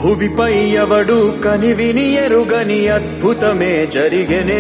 భువిపై ఎవడు కనివిని ఎరుగని అద్భుతమే జరిగెనే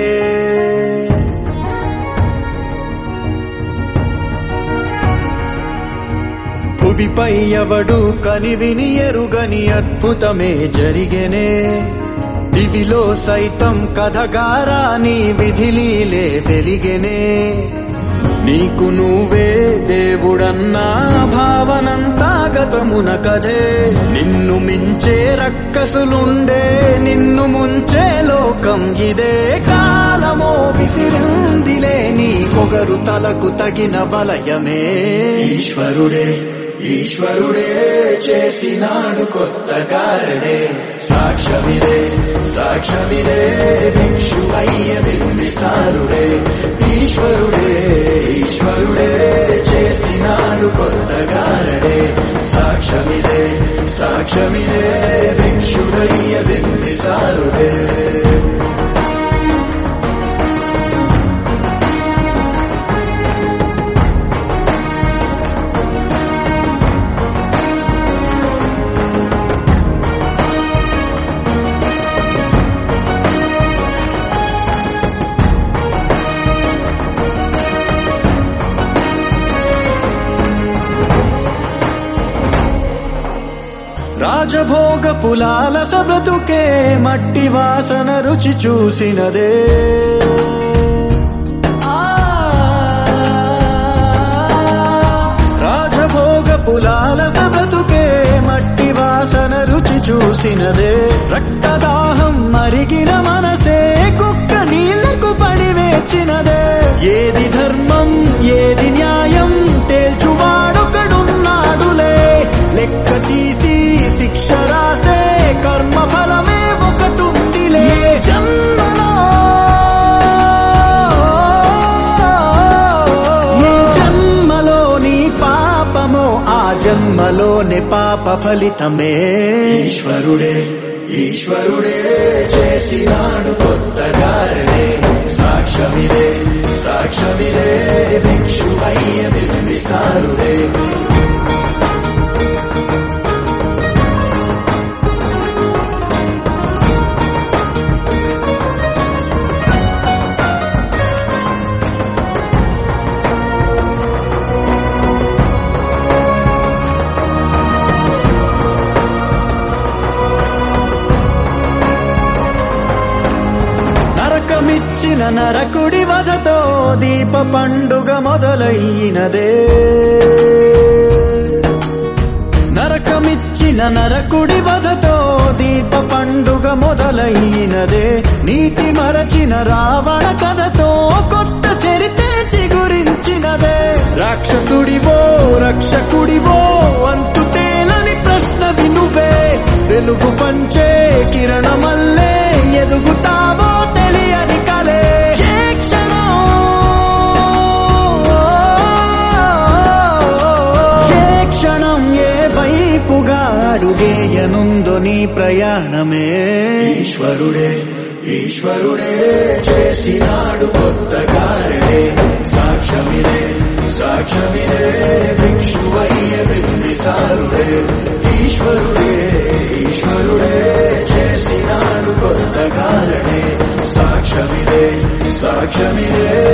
భువిపై ఎవడు కనివిని ఎరుగని అద్భుతమే జరిగెనే దివిలో సైతం కథగారాని విధిలీలే వెలిగెనే నీకు నువ్వే దేవుడన్నా భావనంతా గతమున కదే నిన్ను మించే రక్కసులుండే నిన్ను ముంచే లోకం ఇదే కాలమో విసిరిందిలే నీ పొగరు తలకు తగిన వలయమే ఈశ్వరుడే ఈశ్వరుడే చేసినాడు కొత్త కారణే సాక్ష్యమిదే సాక్ష్యమిదే భిక్షు అయ్య బింబిసారుడే ఈశ్వరుడే ఈశ్వరుడే చేసినాడు కొత్త కారణే సాక్ష్యమిదే సాక్ష్యమిదే భిక్షుడయ్య బింబిసారుడే రాజభోగ పులాల సబ్రతుకే మట్టి వాసన రుచి చూసినదే ఆ, రాజభోగ పులాల సబ్రతుకే మట్టి వాసన రుచి చూసినదే రక్తదాహం మరిగిన మనసే కుక్క నీళ్లకు పడి వేచినదే ఏది ధర్మం ఏది న్యాయం తేల్చువాడొకడున్నాడులే లెక్క తీసి శిక్ష రాసే కర్మ ఫలమే ఒకటుందిలే జన్మలో ఏ జన్మలోని పాపమో ఆ జన్మలోని పాప ఫలితమే ఈశ్వరుడే ఈశ్వరుడే చేసినాడు కొత్త కారణే సాక్ష్యమిదే సాక్ష్యమిదే భిక్షు అయ్య బింబిసారుడే నరకమిచ్చిన నరకుడి వధతో దీప పండుగ మొదలయ్యినదే నరకమిచ్చిన నరకుడి వధతో దీప పండుగ మొదలయ్యినదే నీతి మరచిన రావణ కథతో కొత్త చరితే చిగురించినదే రాక్షసుడివో రక్షకుడివో అంతు తేలని ప్రశ్న వినువే వెలుగు పంచే కిరణమల్లే ఎదుగుతావో తెలియని కలే ఏ క్షణం ఏ క్షణం ఏ వైపుగా అడుగేయనుందో నీ ప్రయాణమే ఈశ్వరుడే ఈశ్వరుడే చేసినాడు కొత్త కారణే సాక్ష్యమిదే సాక్ష్యమిదే భిక్షువయ్య బింబిసారుడే ఈశ్వరుడే ఈశ్వరుడే చేసినాడు కొత్త కారణే సాక్ష్యమిదే సాక్ష్యమిదే